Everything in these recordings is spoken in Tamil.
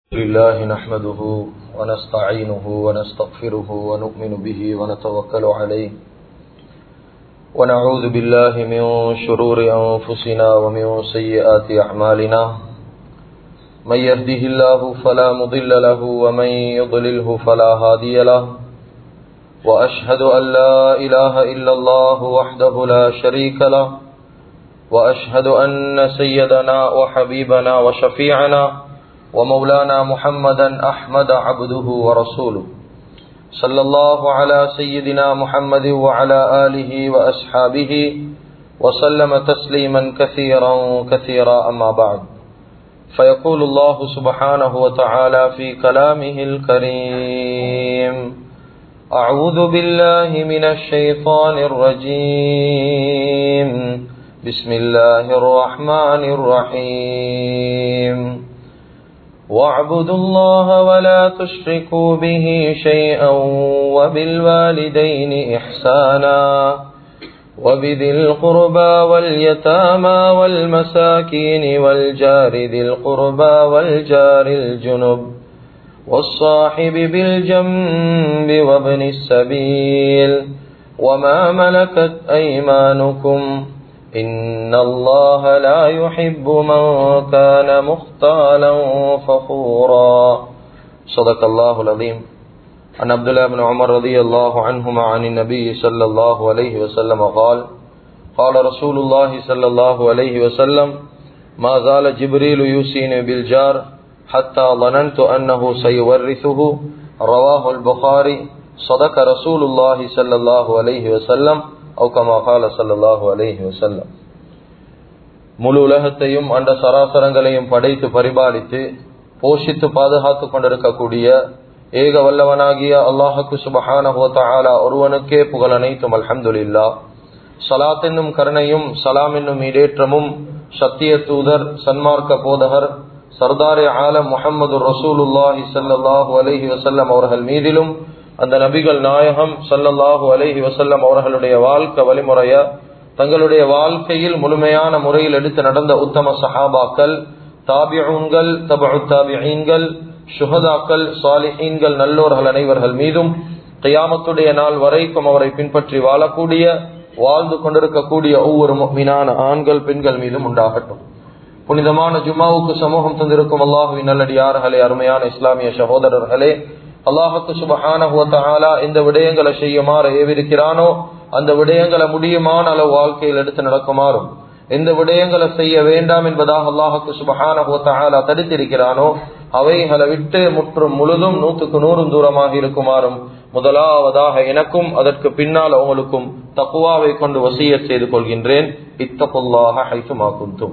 لله نحمده ونستعينه ونستغفره ونؤمن به ونتوكل عليه ونعوذ بالله من شرور أنفسنا ومن سيئات أعمالنا من يهده الله فلا مضل له ومن يضلله فلا هادي له وأشهد أن لا إله إلا الله وحده لا شريك له وأشهد أن سيدنا وحبيبنا وشفيعنا ومولانا محمدا أحمد عبده ورسوله صلى الله على سيدنا محمد وعلى آله وأصحابه وسلم تسليما كثيرا كثيرا أما بعد فيقول الله سبحانه وتعالى في كلامه الكريم أعوذ بالله من الشيطان الرجيم بسم الله الرحمن الرحيم واعبدوا الله ولا تشركوا به شيئا وبالوالدين إحسانا وبذي القربى واليتامى والمساكين والجار ذي القربى والجار الجنب والصاحب بالجنب وابن السبيل وما ملكت أيمانكم إن الله لا يحب من كان مختالا فخورا صدق الله العظيم عن عبد الله بن عمر رضي الله عنهما عن النبي صلى الله عليه وسلم قال قال رسول الله صلى الله عليه وسلم ما زال جبريل يوصيني بالجار حتى ظننت أنه سيورثه رواه البخاري صدق رسول الله صلى الله عليه وسلم வசல்லம் முழு உலகத்தையும் அந்த சராசரங்களையும் படைத்து பரிபாலித்து போஷித்து பாதுகாத்து கொண்டிருக்கக்கூடிய ஏக வல்லவனாகிய அல்லாஹுக்கு சுபஹானஹோத்தாலா ஒருவனுக்கே புகழ் அனைத்தும் அல்ஹம்துல்லா சலாத் என்னும் கருணையும் சலாம் என்னும் இடேற்றமும் சத்திய தூதர் சன்மார்க்க போதகர் சர்தாரே ஆலம் முகமது ரசூலுல்லாஹி சல்லாஹூ அலஹி வசல்லம் அவர்கள் மீதிலும் அந்த நபிகள் நாயகம் சல்லல்லாஹு அலஹி வசல்லம் அவர்களுடைய வாழ்க்கை வழிமுறைய தங்களுடைய வாழ்க்கையில் முழுமையான முறையில் எடுத்து நடந்த உத்தம சஹாபாக்கள் தாபியூன்கள் தபு தாபியீன்கள் சுஹதாக்கள் சாலிஹீன்கள் நல்லோர்கள் அனைவர்கள் மீதும் கையாமத்துடைய நாள் வரைக்கும் அவரை பின்பற்றி வாழக்கூடிய வாழ்ந்து கொண்டிருக்கக்கூடிய ஒவ்வொரு மீனான ஆண்கள் பெண்கள் மீதும் உண்டாகட்டும் புனிதமான ஜுமாவுக்கு சமூகம் தந்திருக்கும் அல்லாஹுவின் நல்லடியார்களே அருமையான இஸ்லாமிய சகோதரர்களே அல்லாஹுக்கு சுபஹானா இந்த விடயங்களை செய்யுமாறு ஏவிருக்கிறானோ அந்த விடயங்களை முடியுமான அளவு வாழ்க்கையில் எடுத்து நடக்குமாறும் எந்த விடயங்களை செய்ய வேண்டாம் என்பதாக அல்லாஹுக்கு சுபஹானா தடுத்திருக்கிறானோ அவைகளை விட்டு முற்றும் முழுதும் நூற்றுக்கு நூறும் தூரமாக இருக்குமாறும் முதலாவதாக எனக்கும் அதற்கு பின்னால் அவங்களுக்கும் தக்குவாவை கொண்டு வசிய செய்து கொள்கின்றேன் இத்தகுல்லாக ஹைசுமா குந்தும்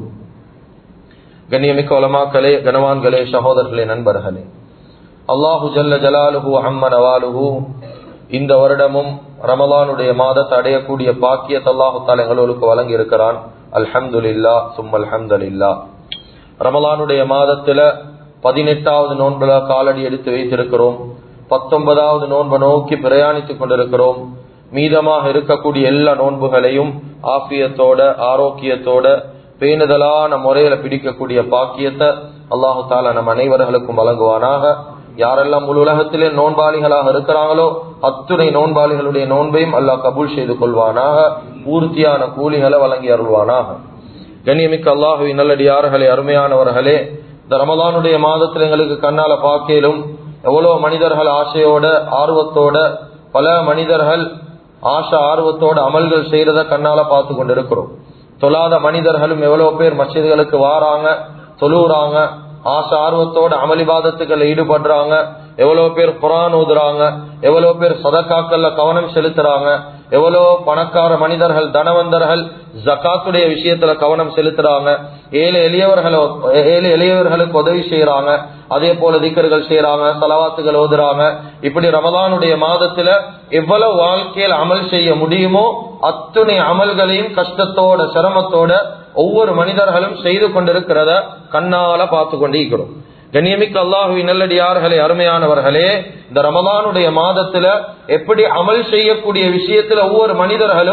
கண்ணியமிக்க உலமாக்களே கனவான்களே சகோதரர்களே நண்பர்களே அல்லாஹு ஜல்ல ஜலாலுஹு அம்மன் அவாலுஹு இந்த வருடமும் ரமலானுடைய மாதத்தை அடையக்கூடிய பாக்கியத் அல்லாஹு தால எங்களுக்கு வழங்கி இருக்கிறான் அல்ஹம்துல்லா சும் அல்ஹம்துல்லா ரமலானுடைய மாதத்துல பதினெட்டாவது நோன்புல காலடி எடுத்து வைத்திருக்கிறோம் பத்தொன்பதாவது நோன்பை நோக்கி பிரயாணித்துக் கொண்டிருக்கிறோம் மீதமாக இருக்கக்கூடிய எல்லா நோன்புகளையும் ஆபியத்தோட ஆரோக்கியத்தோட பேணுதலான முறையில பிடிக்கக்கூடிய பாக்கியத்தை அல்லாஹு தாலா நம் அனைவர்களுக்கும் வழங்குவானாக யாரெல்லாம் முழு உலகத்திலே நோன்பாளிகளாக இருக்கிறாங்களோ அத்துணை நோன்பாளிகளுடைய நோன்பையும் அல்லாஹ் கபூல் செய்து கொள்வானாக பூர்த்தியான கூலிகளை வழங்கி அருள்வானாக கண்ணியமிக்க அல்லாஹுவி நல்லடியார்களே அருமையானவர்களே இந்த ரமலானுடைய மாதத்தில் எங்களுக்கு கண்ணால பார்க்கலும் எவ்வளவு மனிதர்கள் ஆசையோட ஆர்வத்தோட பல மனிதர்கள் ஆசை ஆர்வத்தோட அமல்கள் செய்யறத கண்ணால பார்த்து கொண்டிருக்கிறோம் தொழாத மனிதர்களும் எவ்வளவு பேர் மசிதர்களுக்கு வாராங்க தொழுறாங்க ஆசை ஆர்வத்தோட அமளிபாதத்துக்கள் ஈடுபடுறாங்க எவ்வளவு பேர் குரான் ஊதுறாங்க எவ்வளவு பேர் சதக்காக்கள்ல கவனம் செலுத்துறாங்க எவ்வளவு பணக்கார மனிதர்கள் தனவந்தர்கள் ஜக்காத்துடைய விஷயத்துல கவனம் செலுத்துறாங்க ஏழு எளியவர்களை ஏழு எளியவர்களுக்கு உதவி செய்யறாங்க அதே போல திக்கர்கள் செய்யறாங்க தலவாத்துகள் ஓதுறாங்க இப்படி ரமதானுடைய மாதத்துல எவ்வளவு வாழ்க்கையில் அமல் செய்ய முடியுமோ அத்துணை அமல்களையும் கஷ்டத்தோட சிரமத்தோட ஒவ்வொரு மனிதர்களும் செய்து கொண்டிருக்கிறத கண்ணால பார்த்து கொண்டிருக்கிறோம் கண்ணியமிக்க அல்லாஹுவி நல்லடியார்களே அருமையானவர்களே இந்த ரமதானுடைய மாதத்துல எப்படி அமல் செய்யக்கூடிய விஷயத்துல ஒவ்வொரு மனிதர்களும்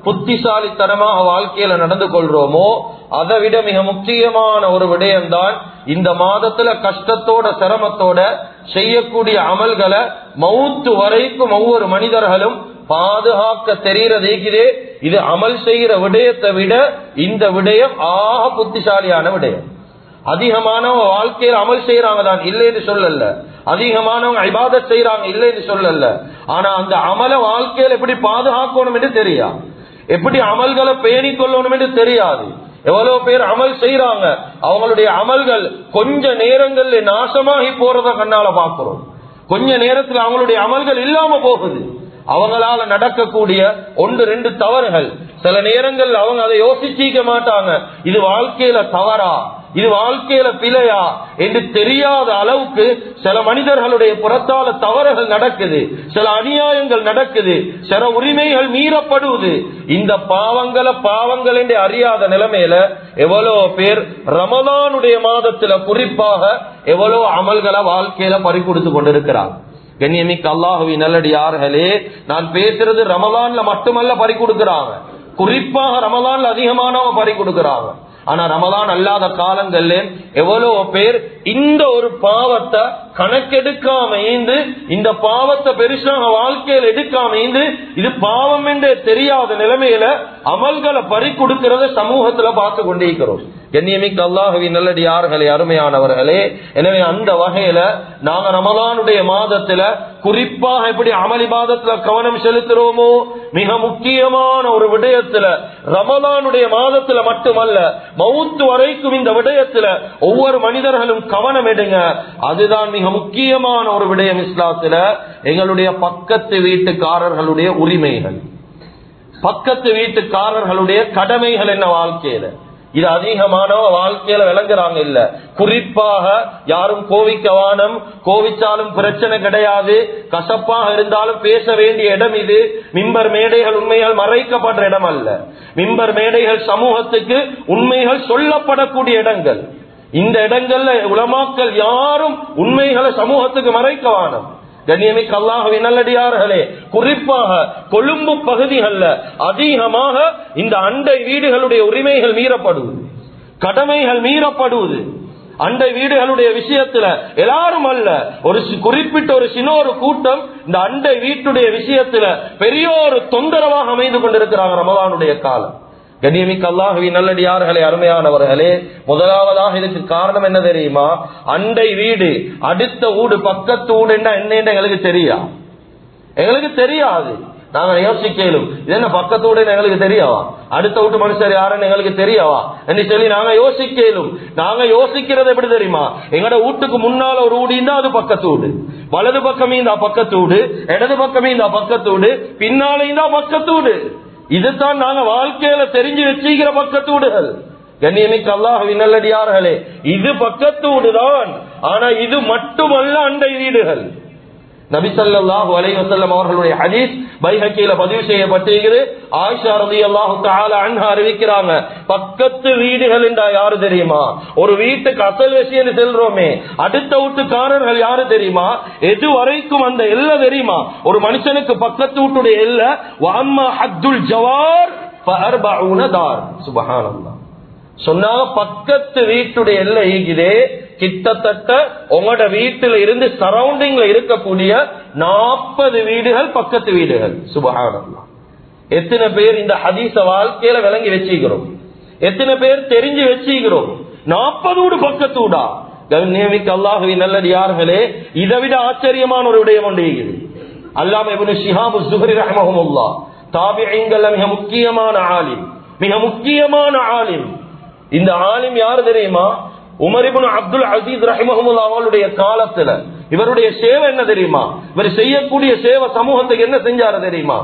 புத்திசாலித்தனமாக வாழ்க்கையில நடந்து கொள்றோமோ அதை விட மிக முக்கியமான ஒரு விடயம்தான் இந்த மாதத்துல கஷ்டத்தோட சிரமத்தோட செய்யக்கூடிய அமல்களை மவுத்து வரைக்கும் ஒவ்வொரு மனிதர்களும் பாதுகாக்க தெரிகிறது இது அமல் செய்கிற விடயத்தை விட இந்த விடயம் ஆக புத்திசாலியான விடயம் அதிகமானவங்க வாழ்க்கையில் அமல் செய்யறாங்க தான் இல்லைன்னு சொல்லல அதிகமானவங்க ஐபாதத் செய்யறாங்க இல்லைன்னு சொல்லல ஆனா அந்த அமல வாழ்க்கையில எப்படி பாதுகாக்கணும் என்று தெரியா எப்படி அமல்களை பேணி கொள்ளணும் என்று தெரியாது எவ்வளவு பேர் அமல் செய்யறாங்க அவங்களுடைய அமல்கள் கொஞ்ச நேரங்கள்ல நாசமாகி போறத கண்ணால பாக்குறோம் கொஞ்ச நேரத்தில் அவங்களுடைய அமல்கள் இல்லாம போகுது அவங்களால நடக்கக்கூடிய ஒன்று ரெண்டு தவறுகள் சில நேரங்கள் அவங்க அதை யோசிச்சிக்க மாட்டாங்க இது வாழ்க்கையில தவறா இது வாழ்க்கையில பிழையா என்று தெரியாத அளவுக்கு சில மனிதர்களுடைய புறத்தால தவறுகள் நடக்குது சில அநியாயங்கள் நடக்குது சில உரிமைகள் மீறப்படுவது இந்த பாவங்களை பாவங்கள் என்று அறியாத நிலைமையில எவ்வளவு பேர் ரமலானுடைய மாதத்துல குறிப்பாக எவ்வளவு அமல்களை வாழ்க்கையில பறி கொடுத்து கொண்டிருக்கிறார் கண்ணியமிக்க அல்லாஹுவி நல்லடியார்களே நான் பேசுறது ரமலான்ல மட்டுமல்ல பறி கொடுக்கிறாங்க குறிப்பாக ரமலான்ல அதிகமானவங்க பறி கொடுக்கிறாங்க ஆனா ரமலான் அல்லாத காலங்கள்ல எவ்வளவு பேர் இந்த ஒரு பாவத்தை கணக்கெடுக்காம ஈந்து இந்த பாவத்தை பெருசாக வாழ்க்கையில் எடுக்காம ஈந்து இது பாவம் என்றே தெரியாத நிலைமையில அமல்களை பறி கொடுக்கிறத சமூகத்துல பார்த்து கொண்டிருக்கிறோம் கண்ணியமிக்க அல்லாஹுவின் நல்லடியார்களே அருமையானவர்களே எனவே அந்த வகையில நாங்க ரமலானுடைய மாதத்துல குறிப்பாக எப்படி அமளி மாதத்துல கவனம் செலுத்துறோமோ மிக முக்கியமான ஒரு விடயத்துல ரமலானுடைய மாதத்துல மட்டுமல்ல மவுத்து வரைக்கும் இந்த விடயத்துல ஒவ்வொரு மனிதர்களும் கவனம் எடுங்க அதுதான் மிக முக்கியமான ஒரு விடயம் இஸ்லாத்துல எங்களுடைய பக்கத்து வீட்டுக்காரர்களுடைய உரிமைகள் பக்கத்து வீட்டுக்காரர்களுடைய கடமைகள் என்ன வாழ்க்கையில இது அதிகமானவ வாழ்க்கையில விளங்குறாங்க இல்ல குறிப்பாக யாரும் கோவிக்க வானம் கோவிச்சாலும் பிரச்சனை கிடையாது கசப்பாக இருந்தாலும் பேச வேண்டிய இடம் இது மிம்பர் மேடைகள் உண்மைகள் மறைக்கப்படுற இடம் அல்ல மிம்பர் மேடைகள் சமூகத்துக்கு உண்மைகள் சொல்லப்படக்கூடிய இடங்கள் இந்த இடங்கள்ல உலமாக்கள் யாரும் உண்மைகளை சமூகத்துக்கு மறைக்க வானம் கண்ணியமிக்க அல்லாஹுவின் நல்லடியார்களே குறிப்பாக கொழும்பு பகுதிகள்ல அதிகமாக இந்த அண்டை வீடுகளுடைய உரிமைகள் மீறப்படுவது கடமைகள் மீறப்படுவது அண்டை வீடுகளுடைய விஷயத்துல எல்லாரும் அல்ல ஒரு சி- குறிப்பிட்ட ஒரு சின்ன ஒரு கூட்டம் இந்த அண்டை வீட்டுடைய விஷயத்துல பெரிய ஒரு தொந்தரவாக அமைந்து கொண்டிருக்கிறாங்க ரமலானுடைய காலம் கண்ணியமிக்க அல்லாஹுவின் நல்லடியார்களே அருமையானவர்களே முதலாவதாக இதுக்கு காரணம் என்ன தெரியுமா அண்டை வீடு அடுத்த வீடு பக்கத்து வீடு என்ன என்ன எங்களுக்கு தெரியா எங்களுக்கு தெரியாது நாங்க யோசிக்கலும் இது என்ன பக்கத்து வீடு எங்களுக்கு தெரியாவா அடுத்த வீட்டு மனுஷர் யாருன்னு எங்களுக்கு தெரியாவா என்று சொல்லி நாங்க யோசிக்கலும் நாங்க யோசிக்கிறது எப்படி தெரியுமா எங்கட வீட்டுக்கு முன்னால ஒரு வீடு இருந்தா அது பக்கத்து வீடு வலது பக்கமே இந்த பக்கத்து வீடு இடது பக்கமே இந்த பக்கத்து வீடு பின்னாலே இந்த பக்கத்து வீடு இதுதான் நாங்க வாழ்க்கையில தெரிஞ்சு வச்சுக்கிற பக்கத்து வீடுகள் கண்ணியமிக்க அல்லாஹுவின் நல்லடியார்களே இது பக்கத்து வீடுதான் ஆனா இது மட்டுமல்ல அண்டை வீடுகள் நபிசல்லாஹு அலைஹி வஸல்லம் அவர்களுடைய ஹதீஸ் பைஹக்கியில பதிவு செய்யப்பட்டிருக்கிறது ஆயிஷா ரலியல்லாஹு தஆலா அன்ஹா அறிவிக்கிறாங்க பக்கத்து வீடுகள் என்றா யாரு தெரியுமா ஒரு வீட்டுக்கு அசல் விஷயம் செல்றோமே அடுத்த வீட்டுக்காரர்கள் யாரு தெரியுமா எது வரைக்கும் அந்த எல்லை தெரியுமா ஒரு மனுஷனுக்கு பக்கத்து வீட்டுடைய எல்லை வஅம்மா ஹத்துல் ஜவார் ஃபஅர்பஊன தார் சுப்ஹானல்லாஹ் சொன்னாங்க பக்கத்து வீட்டுடைய எல்லை ஈகுதே கிட்டத்தட்ட உங்களோட வீட்டுல இருந்து சரௌண்டிங்ல இருக்கக்கூடிய நாற்பது வீடுகள் பக்கத்து வீடுகள் சுபகானம்லாம் எத்தனை பேர் இந்த ஹதீச வாழ்க்கையில விளங்கி வச்சுக்கிறோம் எத்தனை பேர் தெரிஞ்சு வச்சுக்கிறோம் நாற்பது வீடு பக்கத்து வீடா கண்ணியமிக்க அல்லாஹுவி நல்லடியார்களே இதை விட ஆச்சரியமான ஒரு விடயம் ஒன்று இருக்குது அல்லாம இப்னு ஷிஹாபு சுஹரி ரஹ்மஹுமுல்லா தாபிঈங்கள்ல மிக முக்கியமான ஆலிம் மிக முக்கியமான ஆலிம் இந்த ஆலிம் யாரு தெரியுமா உமரிபுன் அப்துல் அசீஸ் ரஹிமஹமுல்லா அவங்களுடைய காலத்துல இவருடைய சேவை என்ன தெரியுமா இவர் செய்யக்கூடிய சேவை சமூகத்துக்கு என்ன செஞ்சாரு தெரியுமா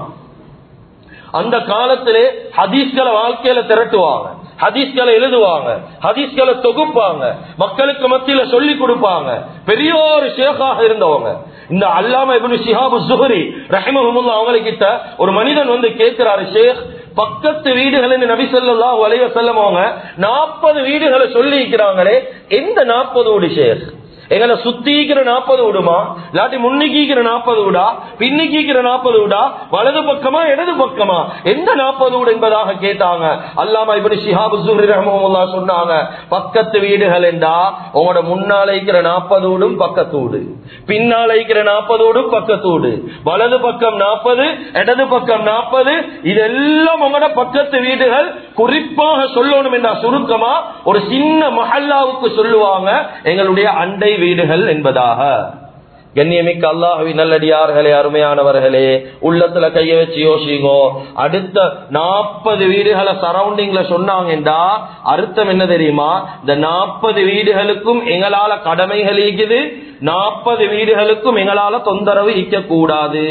அந்த காலத்திலே ஹதீஸ்களை வாழ்க்கையில திரட்டுவாங்க ஹதீஸ்களை எழுதுவாங்க ஹதீஸ்களை தொகுப்பாங்க மக்களுக்கு மத்தியில சொல்லி கொடுப்பாங்க பெரிய ஒரு ஷேக்காக இருந்தவங்க இந்த அல்லாம இப்னு ஷிஹாபு சுஹரி ரஹிமஹமுல்லா அவங்ககிட்ட ஒரு மனிதன் வந்து கேட்கிறாரு ஷேக் பக்கத்து வீடுகள் நபி ஸல்லல்லாஹு அலைஹி வஸல்லம் அவங்க 40 வீடுகளை சொல்லி இருக்கிறாங்களே எந்த 40 வீடு ஷேக் எங்களை சுத்திக்கிற நாற்பது விடுமா இல்லாட்டி முன்னிக்கிற நாற்பது விடா பின்னிக்கிற நாற்பது விடா வலது பக்கமா இடது பக்கமா எந்த நாற்பது வீடு என்பதாக கேட்டாங்க அல்லாம இப்படி ஷிஹாபு சுஹரி ரஹமுல்லா சொன்னாங்க பக்கத்து வீடுகள் என்றா உங்களோட முன்னால இருக்கிற நாற்பது வீடும் பக்கத்து வீடு பின்னால இருக்கிற நாற்பது வீடும் பக்கத்து வீடு வலது பக்கம் நாற்பது இடது பக்கம் நாற்பது இதெல்லாம் உங்களோட பக்கத்து வீடுகள் குறிப்பாக சொல்லணும் என்றா சுருக்கமா ஒரு சின்ன மஹல்லாவுக்கு சொல்லுவாங்க எங்களுடைய அண்டை வீடுகள் என்பதாக கண்ணியமிக்க அல்லாஹவி நல்லடியார்களே அருமையானவர்களே உள்ளத்துல கைய வச்சு யோசிங்கோ அடுத்த நாற்பது வீடுகளை சரௌண்டிங்ல சொன்னாங்கடா அர்த்தம் என்ன தெரியுமா இந்த நாற்பது வீடுகளுக்கும் எங்களால கடமைகள் இருக்குது நாற்பது வீடுகளுக்கும் எங்களால தொந்தரவு ஈக்க கூடாது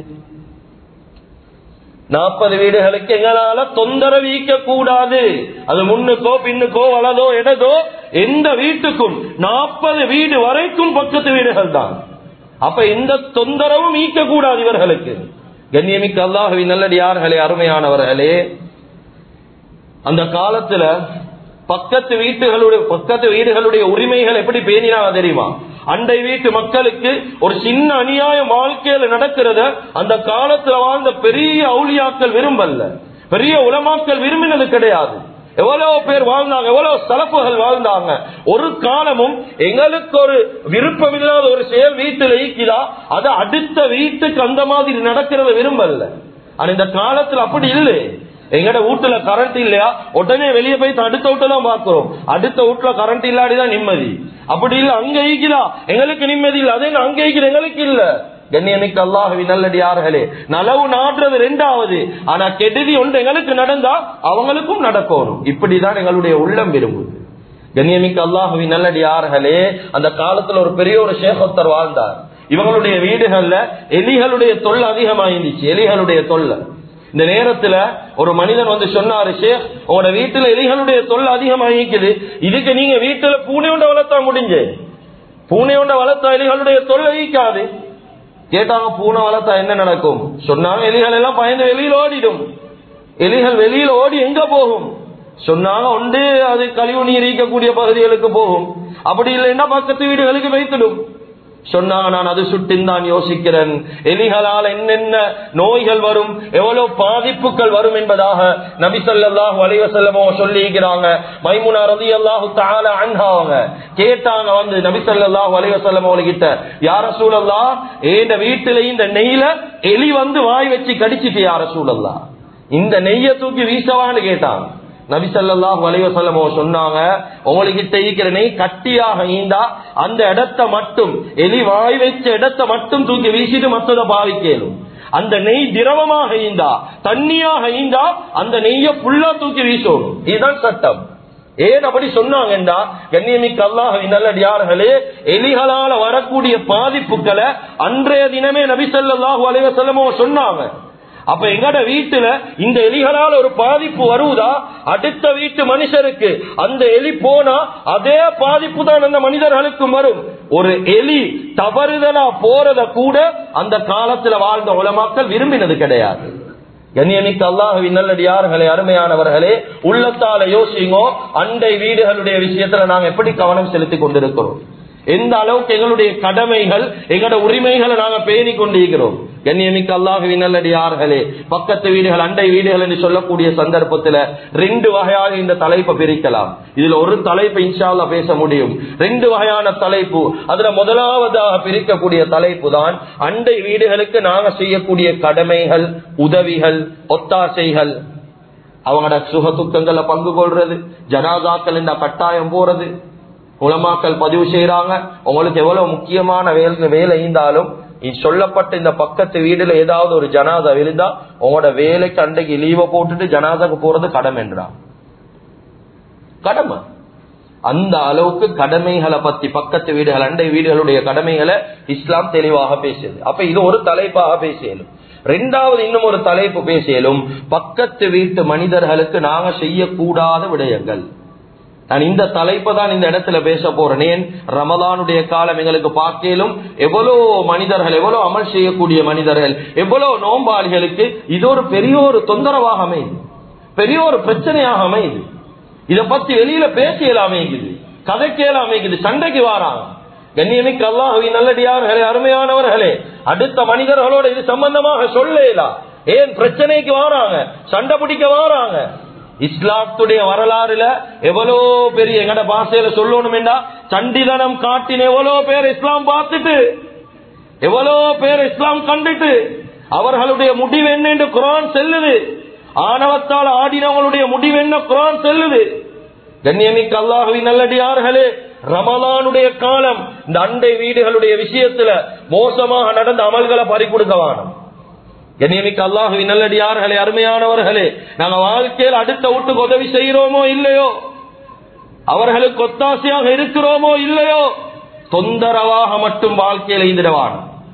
நாற்பது வீடுகளுக்கு எங்களால தொந்தரவு ஈக்க கூடாது அது முன்னுக்கோ பின்னுக்கோ வலதோ இடதோ எந்த வீட்டுக்கும் நாற்பது வீடு வரைக்கும் பக்கத்து வீடுகள் தான் அப்ப எந்த தொந்தரவும் ஈக்க கூடாது இவர்களுக்கு கண்ணியமிக்க அல்லாஹவி நல்லடியார்களே அருமையானவர்களே அந்த காலத்துல பக்கத்து வீட்டுகளுடைய பக்கத்து வீடுகளுடைய உரிமைகள் எப்படி பேணினாங்க தெரியுமா அண்டை வீட்டு மக்களுக்கு ஒரு சின்ன அநியாயம் வாழ்க்கையில நடக்கிறத அந்த காலத்துல வாழ்ந்த பெரிய அவுளியாக்கள் விரும்பல்ல பெரிய உலமாக்கள் விரும்பினது கிடையாது எவ்வளவு பேர் வாழ்ந்தாங்க எவ்வளவு சலப்புகள் வாழ்ந்தாங்க ஒரு காலமும் எங்களுக்கு ஒரு விருப்பம் இல்லாத ஒரு செயல் வீட்டில் ஈக்குதா அது அடுத்த வீட்டுக்கு அந்த மாதிரி நடக்கிறத விரும்பல ஆனா இந்த காலத்துல அப்படி இல்லை எங்கட வீட்டுல கரண்ட் இல்லையா உடனே வெளியே போய் அடுத்த வீட்டை தான் பாக்குறோம் அடுத்த வீட்டுல கரண்ட் இல்லாடிதான் நிம்மதி அப்படி இல்ல அங்க ஈக்குதா எங்களுக்கு நிம்மதி இல்ல அதே அங்க ஈக்குது எங்களுக்கு இல்ல கண்ணியமிக்க அல்லாஹவி நல்லடியார்களே நலவு நாடுறது ரெண்டாவது ஆனா கெடுதி ஒன்று எங்களுக்கு நடந்தா அவங்களுக்கும் நடக்கணும் இப்படிதான் எங்களுடைய உள்ளம் விரும்புது கண்ணியமிக்க அல்லாஹவி நல்லடியார்களே அந்த காலத்துல ஒரு பெரிய ஒரு சேகத்தர் வாழ்ந்தார் இவங்களுடைய வீடுகள்ல எலிகளுடைய தொல்லை அதிகமாயிருந்துச்சு எலிகளுடைய தொல்லை இந்த நேரத்துல ஒரு மனிதன் வந்து சொன்னாரு ஷேக் உங்களோட வீட்டுல எலிகளுடைய தொல்லை அதிகமாகிக்குது இதுக்கு நீங்க வீட்டுல பூனை உண்ட வளர்த்தா முடிஞ்சு பூனை உண்ட வளர்த்தா எலிகளுடைய தொல்லை ஈக்காது கேட்டாங்க பூனை வளர்த்தா என்ன நடக்கும் சொன்னாங்க எலிகள் எல்லாம் பயந்து வெளியில் ஓடிடும் எலிகள் வெளியில் ஓடி எங்க போகும் சொன்னாங்க உண்டு அது கழிவு நீர் ஈக்கக்கூடிய பகுதிகளுக்கு போகும் அப்படி இல்லைன்னா பக்கத்து வீடுகளுக்கு வைத்துடும் சொன்னாங்க நான் அது சுட்டின் யோசிக்கிறேன் எலிகளால் என்னென்ன நோய்கள் வரும் எவ்வளவு பாதிப்புகள் வரும் என்பதாக நபி சொல்லாஹு அலைவசல்லமோ சொல்லிக்கிறாங்க மைமுனா ரதி அல்லாஹு தால அன்ஹாவங்க கேட்டாங்க வந்து நபி சொல்லாஹு அலைவசல்லமோ கிட்ட யார சூழல்லா ஏண்ட வீட்டுல இந்த நெய்ல எலி வந்து வாய் வச்சு கடிச்சிட்டு யார சூழல்லா இந்த நெய்ய தூக்கி வீசவான்னு கேட்டாங்க நபிசல்லாஹு அலைவசல்லமோ சொன்னாங்க உங்ககிட்ட இருக்கிற நெய் கட்டியாக ஈந்தா அந்த இடத்தை மட்டும் எலி வாய் வச்ச இடத்தை மட்டும் தூக்கி வீசிட்டு மற்றதை பாவிக்கலும் அந்த நெய் திரவமாக ஈந்தா தண்ணியாக ஈந்தா அந்த நெய்ய புல்லா தூக்கி வீசணும் இதுதான் சட்டம் ஏன் அப்படி சொன்னாங்கன்றா கண்ணியமிக்க அல்லாஹ் நல்லடியார்களே எலிகளால வரக்கூடிய பாதிப்புகளை அன்றைய தினமே நபிசல்லாஹு அலைவசல்லமோ சொன்னாங்க அப்ப எங்கட வீட்டுல இந்த எலிகளால் ஒரு பாதிப்பு வருவதா அடுத்த வீட்டு மனுஷருக்கு அந்த எலி போனா அதே பாதிப்பு தான் அந்த மனிதர்களுக்கும் வரும் ஒரு எலி தவறுதலா போறத கூட அந்த காலத்துல வாழ்ந்த உலமாக்கள் விரும்பினது கிடையாது கண்ணியமிக்க அல்லாஹுவின் நல்லடியார்களே அருமையானவர்களே உள்ளத்தால யோசிங்கோ அண்டை வீடுகளுடைய விஷயத்துல நாங்க எப்படி கவனம் செலுத்தி கொண்டிருக்கிறோம் எந்த அளவுக்கு எங்களுடைய கடமைகள் எங்களோட உரிமைகளை நாங்க பேணி கொண்டிருக்கிறோம் கண்ணியமிக்க அல்லாஹுவின் நல்லடியார்களே பக்கத்து வீடுகள் அண்டை வீடுகள் என்று சொல்லக்கூடிய சந்தர்ப்பத்துல ரெண்டு வகையாக இந்த தலைப்பை பிரிக்கலாம் இதுல ஒரு தலைப்பு இன்ஷால்லா பேச முடியும் ரெண்டு வகையான தலைப்பு அதுல முதலாவதாக பிரிக்கக்கூடிய தலைப்பு தான் அண்டை வீடுகளுக்கு நாங்க செய்யக்கூடிய கடமைகள் உதவிகள் ஒத்தாசைகள் அவங்களோட சுக துக்கங்களை பங்கு கொள்றது ஜனாதாக்கள் இந்த கட்டாயம் போறது உலமாக்கள் பதிவு செய்யறாங்க உங்களுக்கு எவ்வளவு முக்கியமான வேலை வேலை இருந்தாலும் சொல்லப்பட்ட இந்த பக்கத்து வீடுல ஏதாவது ஒரு ஜனாதா விழுந்தா உங்களோட வேலைக்கு அன்றைக்கு லீவை போட்டுட்டு ஜனாதாக்கு போறது கடமை என்றா கடமை அந்த அளவுக்கு கடமைகளை பத்தி பக்கத்து வீடுகள் அண்டை வீடுகளுடைய கடமைகளை இஸ்லாம் தெளிவாக பேசியது அப்ப இது ஒரு தலைப்பாக பேசியலும் ரெண்டாவது இன்னும் ஒரு தலைப்பு பேசியலும் பக்கத்து வீட்டு மனிதர்களுக்கு நாங்க செய்யக்கூடாத விடயங்கள் நான் இந்த தலைப்பை தான் இந்த இடத்துல பேச போறேன் ஏன் ரமதானுடைய காலம் எங்களுக்கு பார்க்கலும் எவ்வளவு மனிதர்கள் எவ்வளவு அமல் செய்யக்கூடிய மனிதர்கள் எவ்வளவு நோம்பாளிகளுக்கு இது ஒரு பெரிய ஒரு தொந்தரவாக அமையுது பெரிய ஒரு பிரச்சனையாக அமையுது இத பத்தி வெளியில பேசியலாம் அமைக்குது கதைக்கேலாம் அமைக்குது சண்டைக்கு வாராங்க கண்ணியமிக்க அல்லாஹுவின் நல்லடியார்களே அருமையானவர்களே அடுத்த மனிதர்களோட இது சம்பந்தமாக சொல்லலாம் ஏன் பிரச்சனைக்கு வாராங்க சண்டை பிடிக்க வாராங்க இஸ்லாத்துடைய வரலாறுல எவ்வளோ பெரிய எங்கட பாஷையில சொல்லணும்டா சண்டிதனம் காட்டின எவ்வளோ பேர் இஸ்லாம் பார்த்துட்டு எவ்வளோ பேர் இஸ்லாம் கண்டுட்டு அவர்களுடைய முடிவு என்ன என்று குரான் செல்லுது ஆணவத்தால் ஆடினவங்களுடைய முடிவு என்ன குரான் செல்லுது கண்ணியமிக்க அல்லாஹுவின் நல்லடியார்களே ரமலானுடைய காலம் இந்த அண்டை வீடுகளுடைய விஷயத்துல மோசமாக நடந்த அமல்களை பறிக்கொடுக்க வானம் கண்ணியமிக்க அல்லாஹுவின் நல்லடியார்களே அருமையானவர்களே நாங்க வாழ்க்கையில் அடுத்த வீட்டுக்கு உதவி செய்கிறோமோ இல்லையோ அவர்களுக்கு ஒத்தாசையாக இருக்கிறோமோ இல்லையோ தொந்தரவாக மட்டும் வாழ்க்கையில் எழுதிடவான்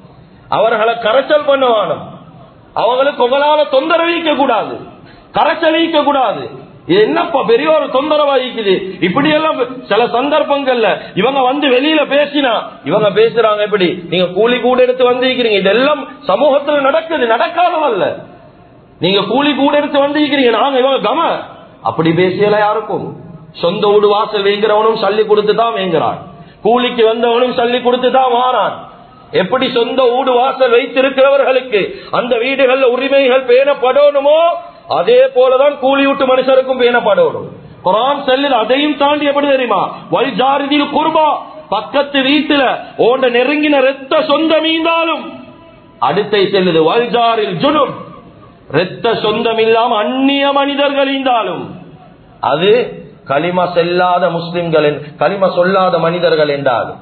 அவர்களை கரைச்சல் பண்ணுவானும் அவங்களுக்கு உங்களால தொந்தரவிக்க கூடாது கரைச்சலிக்க கூடாது இது என்னப்பா பெரிய ஒரு தொந்தரவா இருக்குது இப்படி எல்லாம் சில சந்தர்ப்பங்கள்ல இவங்க வந்து வெளியில பேசினா இவங்க பேசுறாங்க எப்படி நீங்க கூலி கூட எடுத்து வந்திருக்கிறீங்க இதெல்லாம் சமூகத்துல நடக்குது நடக்காதவல்ல நீங்க கூலி கூட எடுத்து வந்திருக்கிறீங்க நாங்க இவங்க கம அப்படி பேசியல யாருக்கும் சொந்த வீடு வாசல் வைக்கிறவனும் சல்லி கொடுத்து தான் வேங்குறான் கூலிக்கு வந்தவனும் சல்லி கொடுத்து தான் வாரான் எப்படி சொந்த வீடு வாசல் வைத்திருக்கிறவர்களுக்கு அந்த வீடுகள்ல உரிமைகள் பேணப்படணுமோ அதே போலதான் கூலி விட்டு மனுஷருக்கும் பேணப்படணும் குரான் செல்லுது அதையும் தாண்டி எப்படி தெரியுமா வல்ஜாரிதில் குர்பா பக்கத்து வீட்டுல ஓண்ட நெருங்கின ரத்த சொந்தம் ஈந்தாலும் அடுத்தை செல்லுது வல்ஜாரில் ஜுனும் ரத்த சொந்தம் இல்லாம அந்நிய மனிதர்கள் ஈந்தாலும் அது களிம செல்லாத முஸ்லிம்கள் களிம சொல்லாத மனிதர்கள் என்றாலும்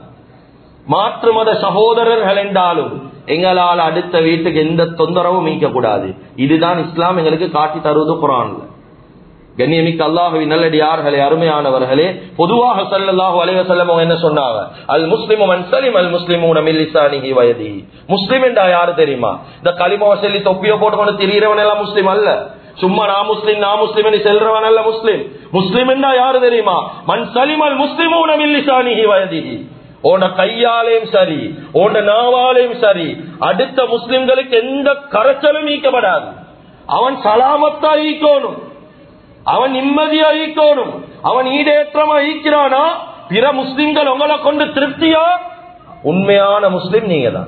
மாற்று மத சகோதரர்கள் என்றாலும் எங்களால் அடுத்த வீட்டுக்கு எந்த தொந்தரவும் மீக்க கூடாது இதுதான் இஸ்லாம் எங்களுக்கு காட்டி தருவது குரான்ல கண்ணியமிக்க அல்லாஹுவின் நல்லடியார்களே அருமையானவர்களே பொதுவாக சல்லல்லாஹு அலைஹி வஸல்லம் என்ன சொன்னாங்க அல் முஸ்லிமு மன் சலிம் அல் முஸ்லிமூன மின் லிசானிஹி வயதிஹி முஸ்லிம் என்றா யாரு தெரியுமா இந்த கலிமாவை சொல்லி தொப்பியோ போட்டுக்கொண்டு திரியறவன் எல்லாம் முஸ்லிம் அல்ல சும்மா நான் முஸ்லிம் நான் முஸ்லிம் செல்றவன் அல்ல முஸ்லிம் முஸ்லிம் என்றா யாரு தெரியுமா மன் சலிம் அல் முஸ்லிமூன மின் லிசானிஹி வயதிஹி உன கையாலையும் சரி உன நாவாலையும் சரி அடுத்த முஸ்லிம்களுக்கு எந்த கரைச்சலும் ஈக்கப்படாது அவன் சலாமத்தா ஈக்கணும் அவன் நிம்மதியா ஈக்கணும் அவன் ஈடேற்றமா ஈக்கிறானா பிற முஸ்லிம்கள் உங்களை கொண்டு திருப்தியா உண்மையான முஸ்லிம் நீங்க தான்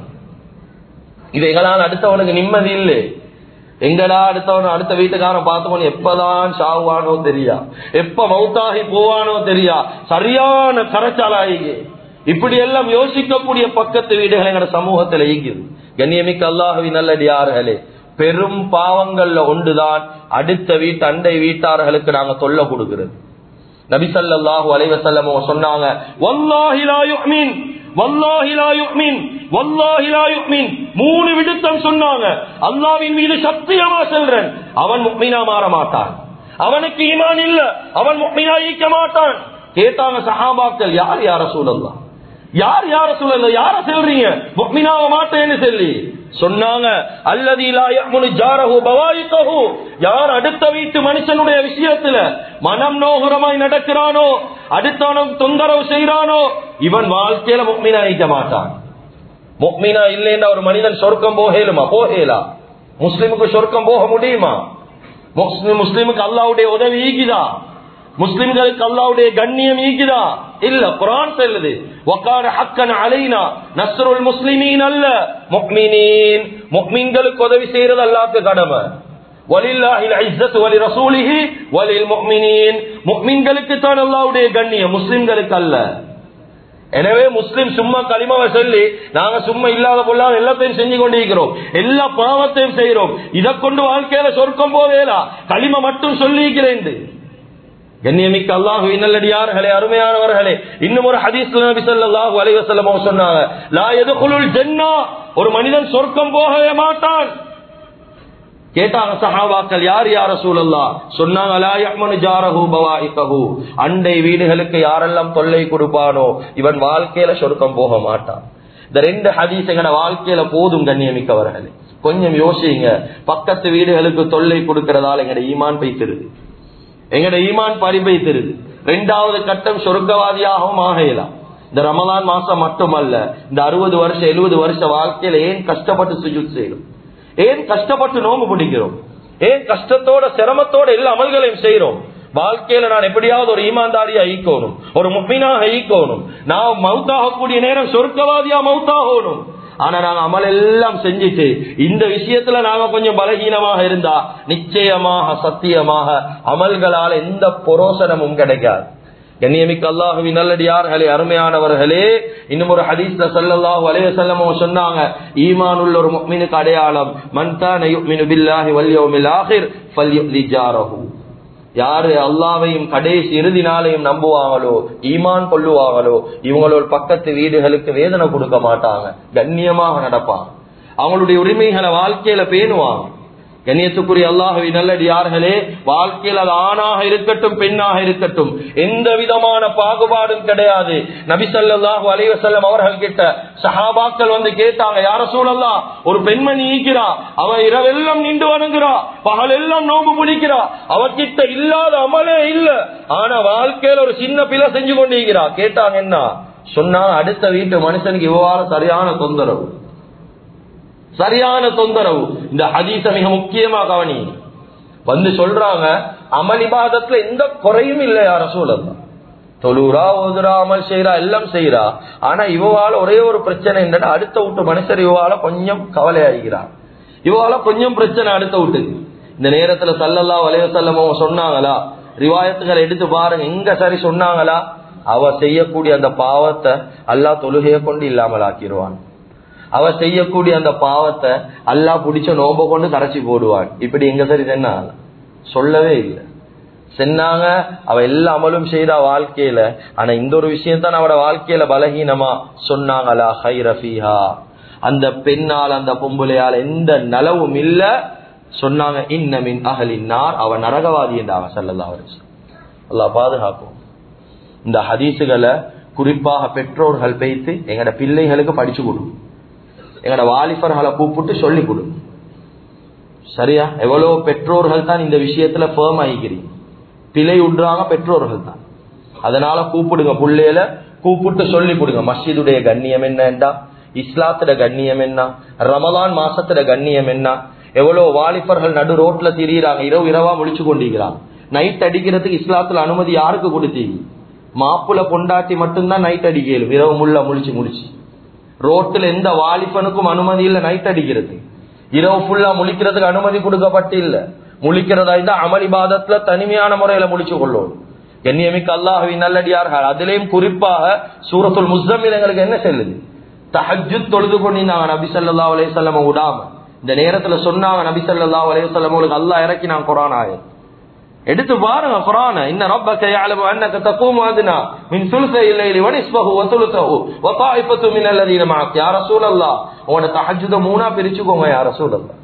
இது எங்களால் அடுத்தவனுக்கு நிம்மதி இல்லை எங்கடா அடுத்தவன் அடுத்த வீட்டுக்காரன் பார்த்தவன் எப்பதான் சாவானோ தெரியா எப்ப மௌத்தாகி போவானோ தெரியா சரியான கரைச்சாலாயிகே இப்படி எல்லாம் யோசிக்கக்கூடிய பக்கத்து வீடுகள் எங்க சமூகத்தில் இயங்குது கண்ணியமிக்க அல்லாஹவி நல்லடியார்களே பெரும் பாவங்கள்ல ஒன்றுதான் அடுத்த வீட்டு அண்டை வீட்டார்களுக்கு நாங்க தொல்லை கொடுக்கிறது நபிசல்லாஹு அலைவசல்லம் சொன்னாங்க மூணு விடுத்தம் சொன்னாங்க அல்லாவின் மீது சத்தியமா செல்றன் அவன் முக்மீனா மாற மாட்டான் அவனுக்கு ஈமான் இல்ல அவன் முக்மீனா ஈக்க மாட்டான் கேட்டாங்க சஹாபாக்கள் யார் யார சூழல்லாம் யார் யார சூழல்ல யார செல்றீங்க முக்மினாவ மாட்டேன்னு சொல்லி சொன்னாங்க அல்லது யார் அடுத்த வீட்டு மனுஷனுடைய விஷயத்துல மனம் நோகுரமாய் நடக்கிறானோ அடுத்தவனும் தொந்தரவு செய்யறானோ இவன் வாழ்க்கையில முக்மினா ஈக்க மாட்டான் முக்மினா இல்லைன்னா ஒரு மனிதன் சொர்க்கம் போகலுமா போகலா முஸ்லிமுக்கு சொர்க்கம் போக முடியுமா முஸ்லிமுக்கு அல்லாவுடைய உதவி ஈக்குதா முஸ்லிம்களுக்கு அல்லாவுடைய கண்ணியம் ஈக்குதா இல்ல குரான் செல்லுது வக்கான ஹக்கன் அலைனா நஸ்ருல் முஸ்லிமீன் அல்ல முக்மினீன் முக்மீன்களுக்கு உதவி செய்யறது அல்லாக்கு கடமை முக்மீன்களுக்கு தான் அல்லாவுடைய கண்ணியம் முஸ்லிம்களுக்கு அல்ல எனவே முஸ்லிம் சும்மா களிமாவை சொல்லி நாங்க சும்மா இல்லாத பொல்லாத எல்லாத்தையும் செஞ்சு கொண்டிருக்கிறோம் எல்லா பாவத்தையும் செய்யறோம் இதை கொண்டு வாழ்க்கையில சொர்க்கம் போவேலா களிம மட்டும் சொல்லியிருக்கிறேன் கண்ணியமிக்க அல்லாஹு இன்னல்லடியார்களே அருமையானவர்களே இன்னும் ஒரு ஹதீஸ் நபி ஸல்லல்லாஹு அலைஹி வஸல்லம் சொன்னாங்க லா யதுகுலுல் ஜன்னah ஒரு மனிதன் சொர்க்கம் போகவே மாட்டான் கேட்டாங்க சஹாபாக்கள் யார் யார் ரசூலல்லா சொன்னாங்க லா யஹ்மனு ஜாரஹு பவாயிகஹு அண்டை வீடுகளுக்கு யாரெல்லாம் தொல்லை கொடுப்பானோ இவன் வாழ்க்கையில சொர்க்கம் போக மாட்டான் இந்த ரெண்டு ஹதீஸ் எங்கட வாழ்க்கையில போதும் கண்ணியமிக்கவர்களே கொஞ்சம் யோசிங்க பக்கத்து வீடுகளுக்கு தொல்லை கொடுக்கறதால எங்கட ஈமான் பைத்திருது எங்கட ஈமான் பரிபைத்திருது ரெண்டாவது கட்டம் சொர்க்கவாதியாகவும் ஆகலாம் இந்த ரமலான் மாசம் மட்டுமல்ல இந்த அறுபது வருஷம் எழுபது வருஷ வாழ்க்கையில ஏன் கஷ்டப்பட்டு சுஜூத் செய்யணும் ஏன் கஷ்டப்பட்டு நோம்பு பிடிக்கிறோம் ஏன் கஷ்டத்தோட சிரமத்தோட எல்லா அமல்களையும் செய்யறோம் வாழ்க்கையில நான் எப்படியாவது ஒரு ஈமான்தாரியா ஈக்கணும் ஒரு முக்மீனாக ஈக்கணும் நான் மவுத்தாகக்கூடிய நேரம் சொர்க்கவாதியா மவுத்தாகணும் ஆனா நாங்க அமல் எல்லாம் செஞ்சுட்டு இந்த விஷயத்துல நாங்க கொஞ்சம் பலகீனமாக இருந்தா நிச்சயமாக சத்தியமாக அமல்களால் எந்த புரோசனமும் கிடைக்காது கண்ணியமிக்க அல்லாஹுவின் நல்லடியார்களே அருமையானவர்களே இன்னும் ஒரு ஹதீஸ்ல சல்லல்லாஹு அலைஹி வஸல்லம் சொன்னாங்க ஈமான் உள்ள ஒரு முஃமினுக்கு அடையாளம் மன் கான யுமினு பில்லாஹி வல் யௌமில் ஆகிர் ஃபல்யுலி ஜாரஹு யாரு அல்லாவையும் கடைசி இறுதி நாளையும் நம்புவாங்களோ ஈமான் கொள்ளுவாங்களோ இவங்களோட பக்கத்து வீடுகளுக்கு வேதனை கொடுக்க மாட்டாங்க கண்ணியமாக நடப்பாங்க அவங்களுடைய உரிமைகளை வாழ்க்கையில பேணுவாங்க கண்ணியத்துக்குரிய அல்லாஹவி நல்லடியார்களே வாழ்க்கையில் அது ஆணாக இருக்கட்டும் பெண்ணாக இருக்கட்டும் எந்த விதமான பாகுபாடும் கிடையாது நபிசல்லாஹு அலைவசல்லம் அவர்கள் கிட்ட சஹாபாக்கள் வந்து கேட்டாங்க யார சூழல்லாம் ஒரு பெண்மணி ஈக்கிறா அவ இரவெல்லாம் நின்று வணங்குறா பகல் எல்லாம் நோம்பு பிடிக்கிறா அவகிட்ட இல்லாத அமலே இல்ல ஆனா வாழ்க்கையில ஒரு சின்ன பிள்ளை செஞ்சு கொண்டிருக்கிறா கேட்டாங்க என்ன சொன்னா அடுத்த வீட்டு மனுஷனுக்கு இவ்வாறு சரியான தொந்தரவு சரியான தொந்தரவு இந்த ஹதீச மிக முக்கியமா கவனி வந்து சொல்றாங்க அமளிபாதத்துல எந்த குறையும் இல்லை யார சூழல் தொழுறா ஓதுரா அமல் செய்யறா எல்லாம் செய்யறா ஆனா இவால ஒரே ஒரு பிரச்சனை என்னன்னா அடுத்த வீட்டு மனுஷர் இவால கொஞ்சம் கவலையாகிறார் இவால கொஞ்சம் பிரச்சனை அடுத்த வீட்டுக்கு இந்த நேரத்துல சல்லல்லா வலைய செல்லமோ சொன்னாங்களா ரிவாயத்துகளை எடுத்து பாருங்க எங்க சரி சொன்னாங்களா அவ செய்யக்கூடிய அந்த பாவத்தை அல்லா தொழுகையை கொண்டு இல்லாமல் ஆக்கிடுவான் அவ செய்யக்கூடிய அந்த பாவத்தை அல்லா பிடிச்ச நோம்ப கொண்டு கரைச்சி போடுவான் இப்படி எங்க சரி சென்னா சொல்லவே இல்லை சென்னாங்க அவ எல்லா அமலும் செய்தா வாழ்க்கையில ஆனா இந்த ஒரு விஷயம் தான் அவட வாழ்க்கையில பலகீனமா சொன்னாங்களா ஹை ரஃபீஹா அந்த பெண்ணால் அந்த பொம்புலையால் எந்த நலவும் இல்ல சொன்னாங்க இன்னமின் அகலின்னார் அவ நரகவாதி என்றாங்க சல்லல்லா அவர் அல்லா பாதுகாக்கும் இந்த ஹதீசுகளை குறிப்பாக பெற்றோர்கள் வைத்து எங்கட பிள்ளைகளுக்கு படிச்சு கொடுக்கும் எங்கட வாலிபர்களை கூப்பிட்டு சொல்லி கொடு சரியா எவ்வளவு பெற்றோர்கள் தான் இந்த விஷயத்துல ஃபேம் ஆகிக்கிறீங்க பிழை உண்டாங்க பெற்றோர்கள் தான் அதனால கூப்பிடுங்க புள்ளையில கூப்பிட்டு சொல்லி கொடுங்க மஸ்ஜிதுடைய கண்ணியம் என்னண்டா இஸ்லாத்துல கண்ணியம் என்ன ரமலான் மாசத்துல கண்ணியம் என்ன எவ்வளவு வாலிபர்கள் நடு ரோட்ல திரியிறாங்க இரவு இரவா முடிச்சு கொண்டிருக்கிறாங்க நைட் அடிக்கிறதுக்கு இஸ்லாத்துல அனுமதி யாருக்கு கொடுத்தீங்க மாப்புல பொண்டாட்டி மட்டும்தான் நைட் அடிக்கலும் இரவு முள்ள முழிச்சு முடிச்சு ரோட்டில் எந்த வாலிபனுக்கும் அனுமதி இல்ல நைட் அடிக்கிறது இரவு ஃபுல்லா முழிக்கிறதுக்கு அனுமதி கொடுக்கப்பட்டு இல்ல முழிக்கிறதா இருந்தா அமளி பாதத்துல தனிமையான முறையில முடிச்சு கொள்ளும் கண்ணியமிக்க அல்லாஹுவின் நல்லடியார்கள் அதிலேயும் குறிப்பாக சூரத்துல் முஸ்தமில் எங்களுக்கு என்ன செல்லுது தஹஜு தொழுது கொண்டிருந்தாங்க நபி சல்லா அலையம் விடாம இந்த நேரத்துல சொன்னாங்க நபி சல்லா அலையம் உங்களுக்கு அல்லா இறக்கி நான் குரான் ஆயிரம் எடுத்து பாருங்க குரான இன்ன ரப்பக يعلم انك تقوم ادنى من ثلثي الليل ونصفه وثلثه وطائفه من الذين معك يا رسول الله உன தஹஜ்ஜுத மூணா பிரிச்சுக்கோங்க யா ரசூல் அல்லாஹ்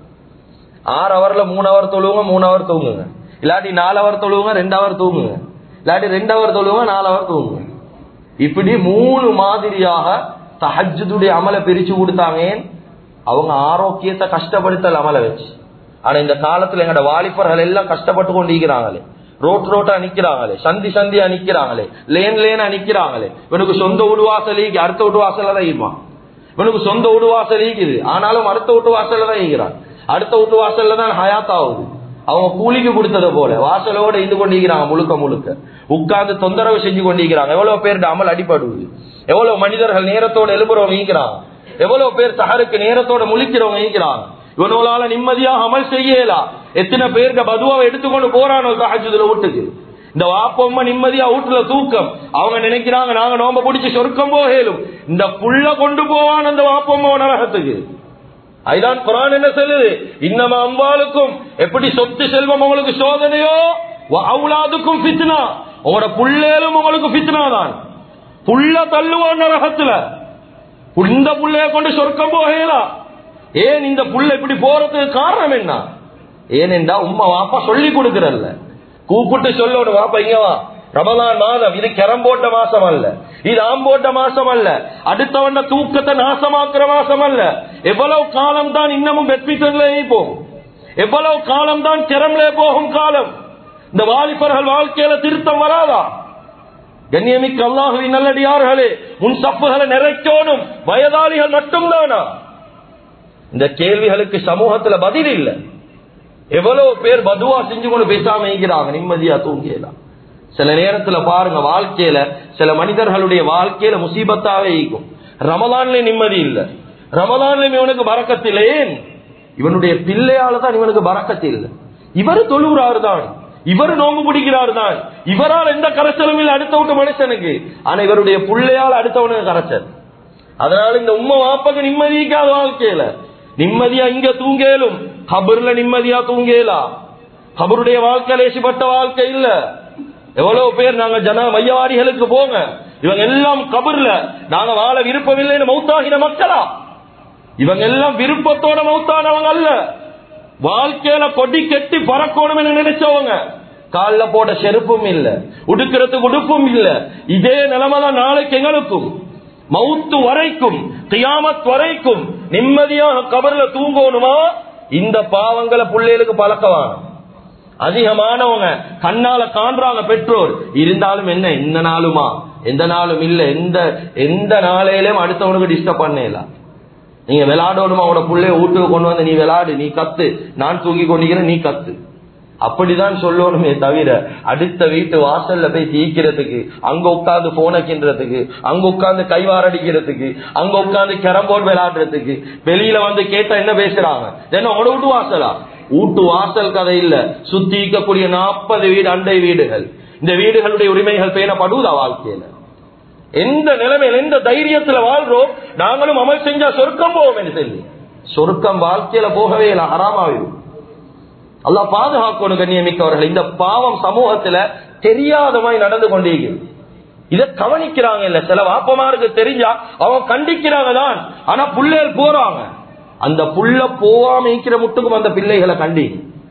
ஆறு ஹவர்ல மூணு ஹவர் தொழுவுங்க மூணு ஹவர் தூங்குங்க இல்லாட்டி நாலு ஹவர் தொழுவுங்க ரெண்டு ஹவர் தூங்குங்க இல்லாட்டி ரெண்டு ஹவர் தொழுவுங்க நாலு ஹவர் தூங்குங்க இப்படி மூணு மாதிரியாக தஹஜ்ஜுடைய அமலை பிரிச்சு கொடுத்தாங்க அவங்க ஆரோக்கியத்தை கஷ்டப்படுத்தல் அமலை வச்சு ஆனா இந்த காலத்துல எங்கட வாலிபர்கள் எல்லாம் கஷ்டப்பட்டு கொண்டிருக்கிறாங்களே ரோட் ரோட்டா நிக்கிறாங்களே சந்தி சந்தியா நிக்கிறாங்களே லேன் லேனா நிக்கிறாங்களே இவனுக்கு சொந்த வீடு வாசல் அடுத்த வீட்டு வாசல்ல தான் இருப்பான் இவனுக்கு சொந்த வீடு வாசல் இருக்குது ஆனாலும் அடுத்த வீட்டு வாசல்ல தான் இருக்கிறான் அடுத்த வீட்டு வாசல்ல தான் ஹயாத் ஆகுது அவங்க கூலிக்கு கொடுத்தது போல வாசலோட இருந்து கொண்டிருக்கிறாங்க முழுக்க முழுக்க உட்கார்ந்து தொந்தரவு செஞ்சு கொண்டிருக்கிறாங்க எவ்வளவு பேர் அமல் அடிபடுவது எவ்வளவு மனிதர்கள் நேரத்தோட எழுப்புறவங்க ஈக்கிறாங்க எவ்வளவு பேர் சஹருக்கு நேரத்தோட முழிக்கிறவங்க ஈக்கிறாங்க இவனோளால நிம்மதியாக அமல் செய்யலாம் எத்தனை பேருக்கு பதுவாவை எடுத்துக்கொண்டு போறானோ தஹஜுதுல வீட்டுக்கு இந்த வாப்பம்மா நிம்மதியா வீட்டுல தூக்கம் அவங்க நினைக்கிறாங்க நாங்க நோம்ப பிடிச்சி சொர்க்கம் போகலும் இந்த புள்ள கொண்டு போவான் அந்த வாப்பம்மா நரகத்துக்கு அதுதான் குரான் என்ன சொல்லுது இன்னம அம்பாளுக்கும் எப்படி சொத்து செல்வம் உங்களுக்கு சோதனையோ அவுலாதுக்கும் பித்னா உங்களோட புள்ளேலும் உங்களுக்கு பித்னா தான் புள்ள தள்ளுவான் நரகத்துல இந்த புள்ளைய கொண்டு சொர்க்கம் போகலாம் ஏன் இந்த புள்ள இப்படி போறதுக்கு காரணம் என்ன ஏனென்றா உம்மா வாப்பா சொல்லி கொடுக்கறல்ல கூப்பிட்டு சொல்லணும் வாப்பா இங்க வா ரமலான் மாதம் இது கிரம் போட்ட மாசம் அல்ல இது ஆம் போட்ட மாசம் அல்ல அடுத்தவண்ட தூக்கத்தை நாசமாக்குற மாசம் அல்ல எவ்வளவு காலம் தான் இன்னமும் பெட்மிட்டன்ல போகும் எவ்வளவு காலம் தான் கிரம்ல போகும் காலம் இந்த வாலிபர்கள் வாழ்க்கையில திருத்தம் வராதா கண்ணியமிக்க அல்லாஹுவின் நல்லடியார்களே முன் சப்புகளை நிறைக்கோனும் வயதாளிகள் மட்டும்தானா இந்த கேள்விகளுக்கு சமூகத்துல பதில் இல்லை எவ்வளவு பேர் பதுவா செஞ்சு கொண்டு பேசாம இருக்கிறாங்க நிம்மதியா தூங்கியலாம் சில நேரத்துல பாருங்க வாழ்க்கையில சில மனிதர்களுடைய வாழ்க்கையில முசீபத்தாவே இருக்கும் ரமலான்ல நிம்மதி இல்ல ரமலான்ல இவனுக்கு பறக்கத்தில் ஏன் இவனுடைய பிள்ளையால தான் இவனுக்கு பறக்கத்து இல்ல இவர் தொழுகிறாரு தான் இவர் நோம்பு பிடிக்கிறார் தான் இவரால் எந்த கரைச்சலும் இல்லை அடுத்த விட்ட மனுஷனுக்கு ஆனா இவருடைய பிள்ளையால் அடுத்தவனுக்கு கரைச்சல் அதனால இந்த உண்மை வாப்பக்கு நிம்மதிக்காத வாழ்க்கையில நிம்மதியா இங்க தூங்கலும் கபர்ல நிம்மதியா தூங்கலாம் கபருடைய வாழ்க்கை லேசிப்பட்ட வாழ்க்கை இல்ல எவ்வளவு பேர் நாங்க ஜன மையவாடிகளுக்கு போங்க இவங்க எல்லாம் கபர்ல நாங்க வாழ விருப்பமில்லைன்னு மௌத்தாகின மக்களா இவங்க எல்லாம் விருப்பத்தோட மௌத்தானவங்க அல்ல வாழ்க்கையில கொடி கட்டி பறக்கணும் நினைச்சவங்க கால்ல போட செருப்பும் இல்ல உடுக்கிறதுக்கு உடுப்பும் இல்ல இதே நிலைமைதான் நாளைக்கு எங்களுக்கும் மவுத்து வரைக்கும் கியாமத் வரைக்கும் நிம்மதியாக கபர்ல தூங்கணுமா இந்த பாவங்களை பிள்ளைகளுக்கு பழக்கவான அதிகமானவங்க கண்ணால காண்றாங்க பெற்றோர் இருந்தாலும் என்ன எந்த நாளுமா எந்த நாளும் இல்ல எந்த எந்த நாளையிலும் அடுத்தவனுக்கு டிஸ்டர்ப் பண்ணலாம் நீங்க விளையாடணுமா அவனோட புள்ளைய வீட்டுக்கு கொண்டு வந்து நீ விளையாடு நீ கத்து நான் தூக்கி கொண்டிருக்கிறேன் நீ கத்து அப்படிதான் சொல்லணுமே தவிர அடுத்த வீட்டு வாசல்ல போய் தீக்கிறதுக்கு அங்க உட்கார்ந்து போனக்கின்றதுக்கு அங்க உட்கார்ந்து கைவாரடிக்கிறதுக்கு அங்க உட்கார்ந்து கேரம்போர்ட் விளையாடுறதுக்கு வெளியில வந்து கேட்டா என்ன பேசுறாங்க என்ன உங்களோட வீட்டு வாசலா வீட்டு வாசல் கதை இல்ல சுத்தி இருக்கக்கூடிய நாற்பது வீடு அண்டை வீடுகள் இந்த வீடுகளுடைய உரிமைகள் பேணப்படுவதா வாழ்க்கையில எந்த நிலைமையில் எந்த தைரியத்துல வாழ்றோம் நாங்களும் அமல் செஞ்சா சொர்க்கம் போவோம் என்று சொல்லி சொர்க்கம் வாழ்க்கையில போகவே இல்லை அறாமாவிடும் அல்லா பாதுகாக்கணும் கண்ணியமிக்கவர்கள் இந்த பாவம் சமூகத்துல தெரியாதமாய் நடந்து கொண்டிருக்கிறது இத கவனிக்கிறாங்க இல்ல சில வாப்பமாருக்கு தெரிஞ்சா அவங்க கண்டிக்கிறாங்க தான் ஆனா புள்ளைகள் போறாங்க அந்த புள்ள போவாம இருக்கிற முட்டுக்கும் அந்த பிள்ளைகளை கண்டி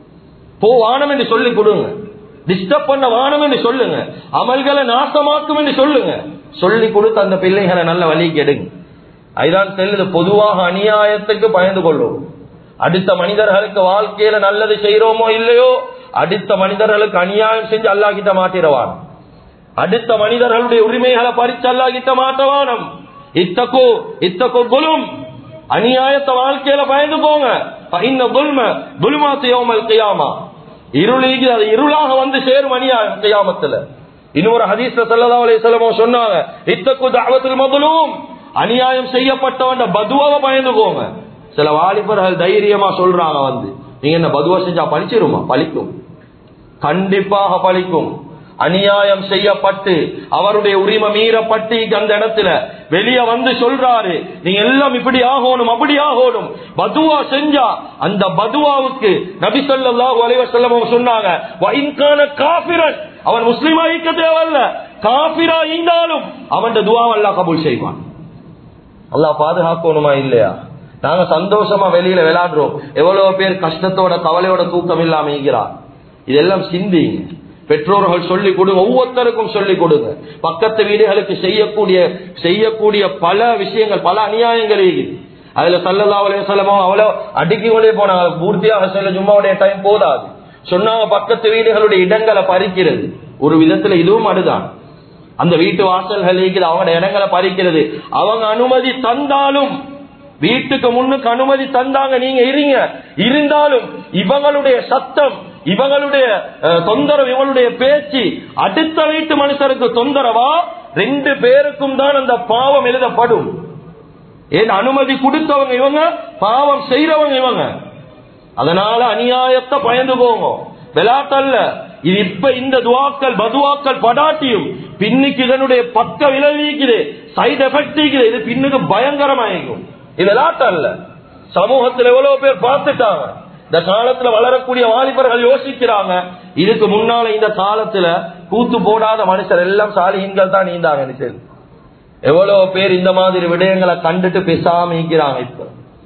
போ வானம் என்று சொல்லி கொடுங்க டிஸ்டர்ப் பண்ண வானம் என்று சொல்லுங்க அமல்களை நாசமாக்கும் என்று சொல்லுங்க சொல்லி கொடுத்து அந்த பிள்ளைகளை நல்ல வழிக்கு எடுங்க அதுதான் செல்லுது பொதுவாக அநியாயத்துக்கு பயந்து கொள்ளும் அடுத்த மனிதர்களுக்கு வாழ்க்கையில நல்லது செய்யறோமோ இல்லையோ அடுத்த மனிதர்களுக்கு அநியாயம் செஞ்சு அல்லா கிட்ட மாட்டிடவான் அடுத்த மனிதர்களுடைய உரிமைகளை பறிச்சு அல்லா கிட்ட மாட்டவானம் இத்தக்கோ இத்தக்கோ குலும் அநியாயத்தை வாழ்க்கையில பயந்து போங்க இந்த குல்ம குல்மாத்து யோமல் கையாமா இருளீக்கு அது இருளாக வந்து சேரும் அநியாயம் கையாமத்துல இன்னொரு ஹதீஸ்ல சல்லா அலிசல்லமோ சொன்னாங்க இத்தக்கு தாவத்தில் மதுலும் அநியாயம் செய்யப்பட்டவன் பதுவாவை பயந்து போங்க சில வாலிபர்கள் தைரியமா சொல்றாங்க வந்து நீங்க என்ன பதுவா செஞ்சா பழிச்சிருமா பழிக்கும் கண்டிப்பாக பழிக்கும் அநியாயம் செய்யப்பட்டு அவருடைய உரிமை மீறப்பட்டு அந்த இடத்துல வெளியே வந்து சொல்றாரு நீங்க எல்லாம் இப்படி ஆகணும் அப்படி ஆகணும் பதுவா செஞ்சா அந்த பதுவாவுக்கு நபி சொல்லாஹு அலைவசல்லம் சொன்னாங்க வைன்கான காபிரன் அவன் முஸ்லீமா இருக்க தேவையில்ல காபிரா இருந்தாலும் அவன் துவாவல்லா கபூல் செய்வான் அல்லா பாதுகாக்கணுமா இல்லையா நாங்க சந்தோஷமா வெளியில விளையாடுறோம் எவ்வளவு பேர் கஷ்டத்தோட கவலையோட தூக்கம் இல்லாம இருக்கிறார் இதெல்லாம் சிந்திங்க பெற்றோர்கள் சொல்லிக் கொடுங்க ஒவ்வொருத்தருக்கும் சொல்லிக் கொடுங்க பக்கத்து வீடுகளுக்கு செய்யக்கூடிய செய்யக்கூடிய பல விஷயங்கள் பல அநியாயங்கள் இருக்குது அதுல சல்லல்லா அலைய சொல்லமோ அவ்வளவு அடுக்கி கொண்டே போனாங்க பூர்த்தியாக சொல்ல சும்மாவுடைய டைம் போதாது சொன்னாங்க பக்கத்து வீடுகளுடைய இடங்களை பறிக்கிறது ஒரு விதத்துல இதுவும் அதுதான் அந்த வீட்டு வாசல்கள் இருக்குது அவங்க இடங்களை பறிக்கிறது அவங்க அனுமதி தந்தாலும் வீட்டுக்கு முன்னுக்கு அனுமதி தந்தாங்க நீங்க இருங்க இருந்தாலும் இவங்களுடைய சத்தம் இவங்களுடைய தொந்தரவு இவங்களுடைய பேச்சு அடுத்த வீட்டு மனுஷருக்கு தொந்தரவா ரெண்டு பேருக்கும் தான் அந்த பாவம் எழுதப்படும் ஏன் அனுமதி கொடுத்தவங்க இவங்க பாவம் செய்யறவங்க இவங்க அதனால அநியாயத்தை பயந்து போங்க விளையாட்டல்ல இது இப்ப இந்த துவாக்கள் பதுவாக்கள் படாட்டியும் பின்னுக்கு இதனுடைய பக்க விளைவிக்குது சைடு எஃபெக்ட் இருக்குது இது பின்னுக்கு பயங்கரமாயிருக்கும் இது விளையாட்டல்ல சமூகத்தில் எவ்வளவு பேர் பார்த்துட்டாங்க இந்த காலத்துல வளரக்கூடிய வாலிபர்கள் யோசிக்கிறாங்க இதுக்கு முன்னால இந்த காலத்துல கூத்து போடாத மனுஷர் எல்லாம் சாலிஹீன்கள் தான் நீந்தாங்க சரி எவ்வளவு பேர் இந்த மாதிரி விடயங்களை கண்டுட்டு பேசாம இருக்கிறாங்க இப்ப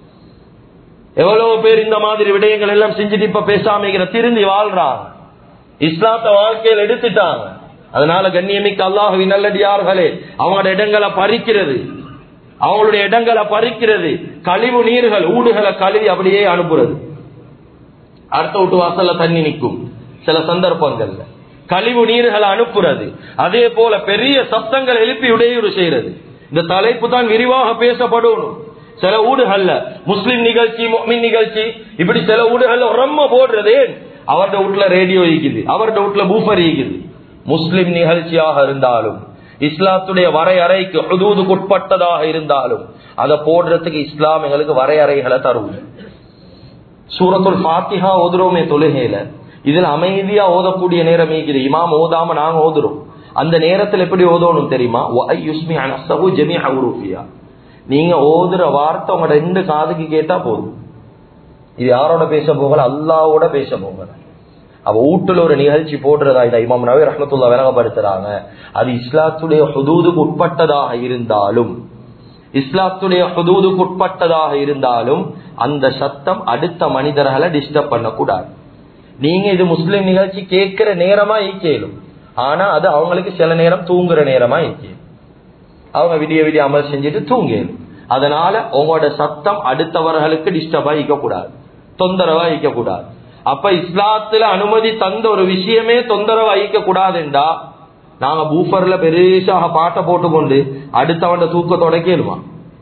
எவ்வளவு பேர் இந்த மாதிரி விடயங்கள் எல்லாம் செஞ்சுட்டு இப்ப பேசாம இருக்கிற திருந்தி வாழ்றாங்க இஸ்லாத்த வாழ்க்கையில் எடுத்துட்டாங்க அதனால கண்ணியமிக்க அல்லாஹுவின் நல்லடியார்களே அவங்களோட இடங்களை பறிக்கிறது அவங்களுடைய இடங்களை பறிக்கிறது கழிவு நீர்கள் ஊடுகளை கழுவி அப்படியே அனுப்புறது அடுத்த வீட்டு வாசல்ல தண்ணி நிற்கும் சில சந்தர்ப்பங்கள்ல கழிவு நீர்களை அனுப்புறது அதே போல பெரிய சத்தங்கள் எழுப்பி இடையூறு செய்யறது இந்த தலைப்பு தான் விரிவாக பேசப்படணும் சில ஊடுகள்ல முஸ்லிம் நிகழ்ச்சி முஸ்லிம் நிகழ்ச்சி இப்படி சில ஊடுகள்ல ரொம்ப போடுறது அவருடைய வீட்டுல ரேடியோ இருக்குது அவருடைய வீட்டுல பூஃபர் இருக்குது முஸ்லிம் நிகழ்ச்சியாக இருந்தாலும் இஸ்லாத்துடைய வரையறைக்கு ஹுதூதுக்கு உட்பட்டதாக இருந்தாலும் அதை போடுறதுக்கு இஸ்லாம் எங்களுக்கு வரையறைகளை தரும் சூரத்துல் ஃபாத்திஹா ஓதுறோமே தொழுகையில இதுல அமைதியா ஓதக்கூடிய நேரம் இருக்குது இமாம் ஓதாம நாங்க ஓதுறோம் அந்த நேரத்துல எப்படி ஓதணும் தெரியுமா வ யுஸ்மி அனஸ்ஸஹு ஜமீஅ உருஃபியா நீங்க ஓதுற வார்த்தை உங்க ரெண்டு காதுக்கு கேட்டா போதும் இது யாரோட பேச போகல அல்லாவோட பேச போகல அவ வீட்டுல ஒரு நிகழ்ச்சி போடுறதா இதை இமாம் நவி ரஹமத்துல்லா விலகப்படுத்துறாங்க அது இஸ்லாத்துடைய ஹுதூதுக்கு உட்பட்டதாக இருந்தாலும் இஸ்லாத்துடைய ஹுதூதுக்கு உட்பட்டதாக இருந்தாலும் அந்த சத்தம் அடுத்த மனிதர்களை டிஸ்டர்ப் பண்ணக்கூடாது நீங்க இது முஸ்லிம் நிகழ்ச்சி கேட்கிற நேரமா ஈக்கேலும் ஆனா அது அவங்களுக்கு சில நேரம் தூங்குற நேரமா ஈக்கேலும் அவங்க விடிய விடிய அமல் செஞ்சுட்டு தூங்கலும் அதனால உங்களோட சத்தம் அடுத்தவர்களுக்கு டிஸ்டர்பா கூடாது தொந்தரவா கூடாது அப்ப இஸ்லாத்துல அனுமதி தந்த ஒரு விஷயமே தொந்தரவா கூடாதுண்டா நாங்க பூஃபர்ல பெருசாக பாட்டை போட்டுக்கொண்டு அடுத்தவன் தூக்கத்தை உடைக்கலுமா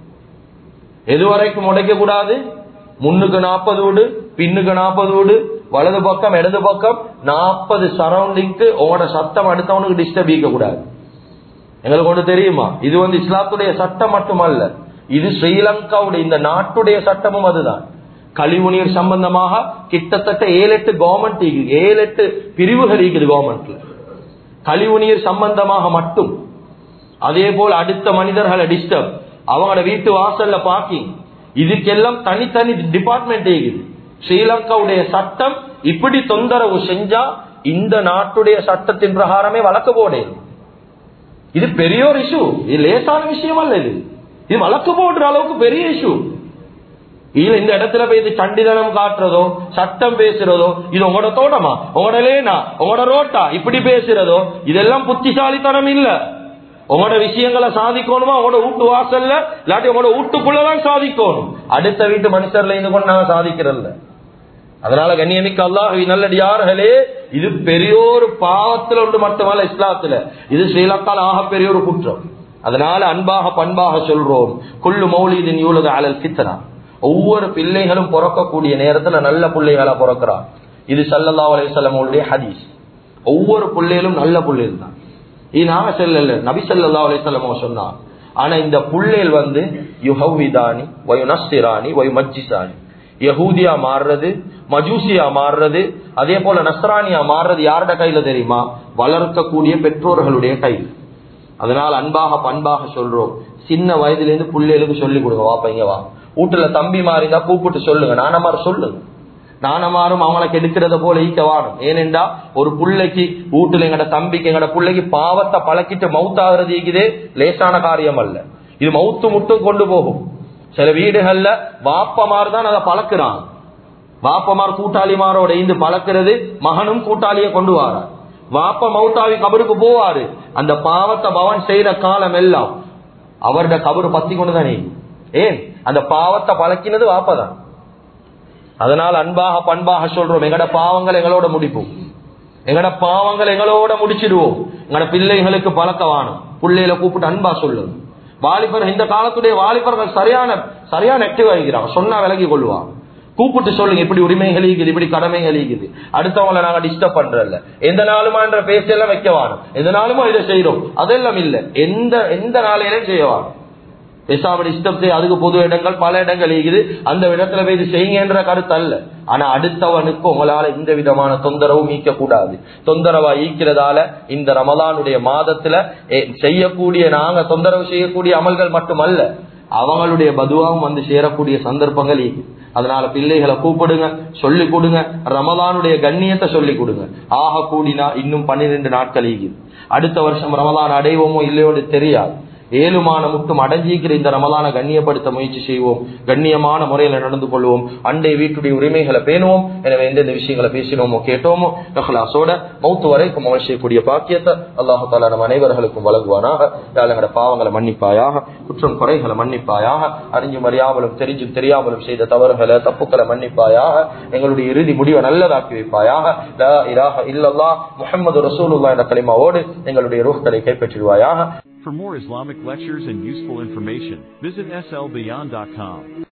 எது வரைக்கும் உடைக்க கூடாது முன்னுக்கு நாற்பது வீடு பின்னுக்கு நாற்பது வீடு வலது பக்கம் இடது பக்கம் நாற்பது சரௌண்டிங்க்கு உங்களோட சத்தம் அடுத்தவனுக்கு டிஸ்டர்ப் ஈக்க கூடாது எங்களுக்கு ஒன்று தெரியுமா இது வந்து இஸ்லாத்துடைய சட்டம் மட்டுமல்ல இது ஸ்ரீலங்காவுடைய இந்த நாட்டுடைய சட்டமும் அதுதான் கழிவுநீர் சம்பந்தமாக கிட்டத்தட்ட ஏழு எட்டு கவர்மெண்ட் ஏழு எட்டு பிரிவுகள் இருக்குது கவர்மெண்ட்ல கழிவுநீர் சம்பந்தமாக மட்டும் அதே போல் அடுத்த மனிதர்களை டிஸ்டர்ப் அவங்களோட வீட்டு வாசல்ல பார்க்கிங் இதுக்கெல்லாம் தனித்தனி டிபார்ட்மெண்ட் இருக்குது ஸ்ரீலங்காவுடைய சட்டம் இப்படி தொந்தரவு செஞ்சா இந்த நாட்டுடைய சட்டத்தின் பிரகாரமே வழக்கு போடணும் இது பெரிய ஒரு இஷ்யூ இது லேசான விஷயம் அல்ல இது இது வழக்கு போடுற அளவுக்கு பெரிய இஷ்யூ இல்ல இந்த இடத்துல போய் இது சண்டிதனம் காட்டுறதோ சட்டம் பேசுறதோ இது உங்களோட தோட்டமா உங்களோட லேனா உங்களோட ரோட்டா இப்படி பேசுறதோ இதெல்லாம் புத்திசாலித்தனம் இல்ல உங்களோட விஷயங்களை சாதிக்கணுமா உங்களோட வீட்டு வாசல்ல இல்லாட்டி உங்களோட வீட்டுக்குள்ளதான் சாதிக்கணும் அடுத்த வீட்டு மனுஷர்ல இருந்து கொண்டு நாங்க சாதிக்கிறல்ல அதனால கண்ணியமிக்க அல்லாஹ் நல்லடியார்களே இது பெரியோரு பாவத்தில் ஒன்று மட்டுமல்ல இஸ்லாத்துல இது ஸ்ரீலங்கால ஆக பெரிய ஒரு குற்றம் அதனால அன்பாக பண்பாக சொல்றோம் குள்ளு மௌலிதின் யூலக அலல் கித்தனா ஒவ்வொரு பிள்ளைகளும் பிறக்கக்கூடிய நேரத்துல நல்ல பிள்ளைகளா பிறக்கிறார் இது சல்லல்லா அலையம் ஹதீஸ் ஒவ்வொரு பிள்ளைகளும் நல்ல பிள்ளைகள் தான் இது நாங்க செல்லல நபி சல்லா அலையம் சொன்னா ஆனா இந்த புள்ளைகள் வந்து யுஹவிதானி வயு நஸ்திராணி வயு மஜ்ஜிசானி யகூதியா மாறுறது மஜூசியா மாறுறது அதே போல நஸ்ரானியா மாறுறது யாரோட கையில தெரியுமா வளர்க்கக்கூடிய பெற்றோர்களுடைய கையில் அதனால அன்பாக பண்பாக சொல்றோம் சின்ன வயதுல இருந்து பிள்ளைகளுக்கு சொல்லி கொடுங்க வா பையன் வா வீட்டுல தம்பி மாறிந்தா கூப்பிட்டு சொல்லுங்க நானமாறு சொல்லுங்க நானமாரும் அவங்களை கெடுக்கிறத போல ஈக்க வாடும் ஏனென்றா ஒரு பிள்ளைக்கு வீட்டுல எங்கட தம்பிக்கு எங்கட பிள்ளைக்கு பாவத்தை பழக்கிட்டு மவுத்தாகிறது ஈக்குதே லேசான காரியம் அல்ல இது மவுத்து முட்டும் கொண்டு போகும் சில வீடுகள்ல வாப்பமார் தான் அதை பழக்கிறான் வாப்பமார் கூட்டாளிமாரோட இருந்து பழக்கிறது மகனும் கூட்டாளிய கொண்டு வாரார் வாப்ப மௌத்தாவி கபருக்கு போவாரு அந்த பாவத்தை பவன் செய்யற காலம் எல்லாம் அவருடைய கபரு பத்தி கொண்டுதானே ஏன் அந்த பாவத்தை பழக்கினது வாப்பதான் அதனால் அன்பாக பண்பாக சொல்றோம் எங்கட பாவங்கள் எங்களோட முடிப்போம் எங்கட பாவங்கள் எங்களோட முடிச்சிடுவோம் எங்கட பிள்ளைகளுக்கு பழக்க வாணும் பிள்ளைகளை கூப்பிட்டு அன்பா சொல்லுங்க வாலிபர் இந்த காலத்துடைய வாலிபர்கள் சரியான சரியான ஆக்டிவ் ஆகிக்கிறாங்க சொன்னா விலகி கொள்வாங்க கூப்பிட்டு சொல்லுங்க இப்படி உரிமைகள் இருக்குது இப்படி கடமைகள் இருக்குது அடுத்தவங்களை நாங்க டிஸ்டர்ப் பண்றதில்ல எந்த நாளுமான்ற பேசெல்லாம் வைக்க வாணும் எந்த நாளுமோ இதை செய்யறோம் அதெல்லாம் இல்ல எந்த எந்த நாளையிலும் செய்ய வாணும் பேசாம டிஸ்டர்ப் செய்ய அதுக்கு பொது இடங்கள் பல இடங்கள் இருக்குது அந்த இடத்துல போய் இது செய்யுங்கன்ற கருத்து அல்ல ஆனா அடுத்தவனுக்கு உங்களால இந்த விதமான தொந்தரவும் ஈக்க கூடாது தொந்தரவா ஈக்கிறதால இந்த ரமலானுடைய மாதத்துல செய்யக்கூடிய நாங்க தொந்தரவு செய்யக்கூடிய அமல்கள் மட்டுமல்ல அவங்களுடைய பதுவாவும் வந்து சேரக்கூடிய சந்தர்ப்பங்கள் அதனால பிள்ளைகளை கூப்பிடுங்க சொல்லி கொடுங்க ரமலானுடைய கண்ணியத்தை சொல்லி கொடுங்க ஆக கூடினா இன்னும் பன்னிரெண்டு நாட்கள் ஈகுது அடுத்த வருஷம் ரமலான் அடைவோமோ இல்லையோடு தெரியாது ஏழுமான முட்டும் அடைஞ்சிக்கிற இந்த ரமலான கண்ணியப்படுத்த முயற்சி செய்வோம் கண்ணியமான முறையில நடந்து கொள்வோம் அண்டை வீட்டுடைய உரிமைகளை பேணுவோம் எனவே எந்தெந்த விஷயங்களை பேசினோமோ கேட்டோமோ நகலாசோட மௌத்து வரைக்கும் அமல் செய்யக்கூடிய பாக்கியத்தை அல்லாஹு தாலா நம் அனைவர்களுக்கும் வழங்குவானாக எங்களோட பாவங்களை மன்னிப்பாயாக குற்றம் குறைகளை மன்னிப்பாயாக அறிஞ்சும் அறியாமலும் தெரிஞ்சும் தெரியாமலும் செய்த தவறுகளை தப்புக்களை மன்னிப்பாயாக எங்களுடைய இறுதி முடிவை நல்லதாக்கி வைப்பாயாக லா இலாஹ இல்லல்லா முஹம்மது ரசூலுல்லாஹ் என்ற கலிமாவோடு எங்களுடைய ரூஹ்களை கைப்பற்றிடுவாயாக For more Islamic lectures and useful information, visit slbeyond.com.